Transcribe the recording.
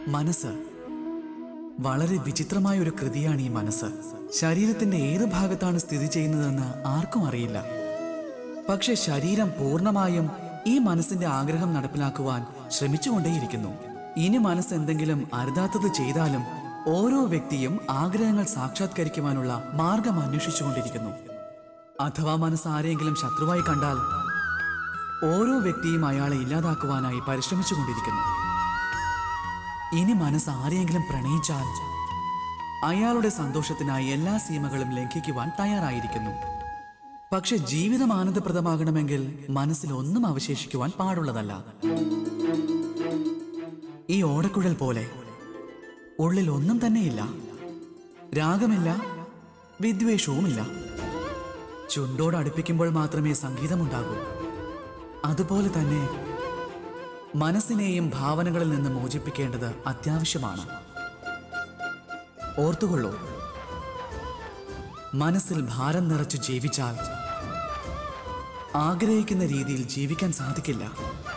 മനസ്സ് വളരെ വിചിത്രമായ ഒരു കൃതിയാണ് ഈ മനസ്സ് ശരീരത്തിന്റെ ഏത് ഭാഗത്താണ് സ്ഥിതി ചെയ്യുന്നതെന്ന് ആർക്കും അറിയില്ല പക്ഷെ ശരീരം പൂർണ്ണമായും ഈ മനസ്സിന്റെ ആഗ്രഹം നടപ്പിലാക്കുവാൻ ശ്രമിച്ചുകൊണ്ടേയിരിക്കുന്നു ഇനി മനസ്സ് എന്തെങ്കിലും അരുതാത്തത് ചെയ്താലും ഓരോ വ്യക്തിയും ആഗ്രഹങ്ങൾ സാക്ഷാത്കരിക്കുവാനുള്ള മാർഗം അന്വേഷിച്ചുകൊണ്ടിരിക്കുന്നു അഥവാ മനസ്സ് ആരെങ്കിലും ശത്രുവായി കണ്ടാൽ ഓരോ വ്യക്തിയും അയാളെ ഇല്ലാതാക്കുവാനായി പരിശ്രമിച്ചുകൊണ്ടിരിക്കുന്നു ഇനി മനസ്സ് ആരെയെങ്കിലും പ്രണയിച്ചാൽ അയാളുടെ സന്തോഷത്തിനായി എല്ലാ സീമകളും ലംഘിക്കുവാൻ തയ്യാറായിരിക്കുന്നു പക്ഷെ ജീവിതം ആനന്ദപ്രദമാകണമെങ്കിൽ മനസ്സിൽ ഒന്നും അവശേഷിക്കുവാൻ പാടുള്ളതല്ല ഈ ഓടക്കുഴൽ പോലെ ഉള്ളിൽ ഒന്നും തന്നെയില്ല രാഗമില്ല വിദ്വേഷവുമില്ല ചുണ്ടോട് അടുപ്പിക്കുമ്പോൾ മാത്രമേ സംഗീതമുണ്ടാകൂ അതുപോലെ തന്നെ മനസ്സിനെയും ഭാവനകളിൽ നിന്ന് മോചിപ്പിക്കേണ്ടത് അത്യാവശ്യമാണ് ഓർത്തുകൊള്ളൂ മനസ്സിൽ ഭാരം നിറച്ചു ജീവിച്ചാൽ ആഗ്രഹിക്കുന്ന രീതിയിൽ ജീവിക്കാൻ സാധിക്കില്ല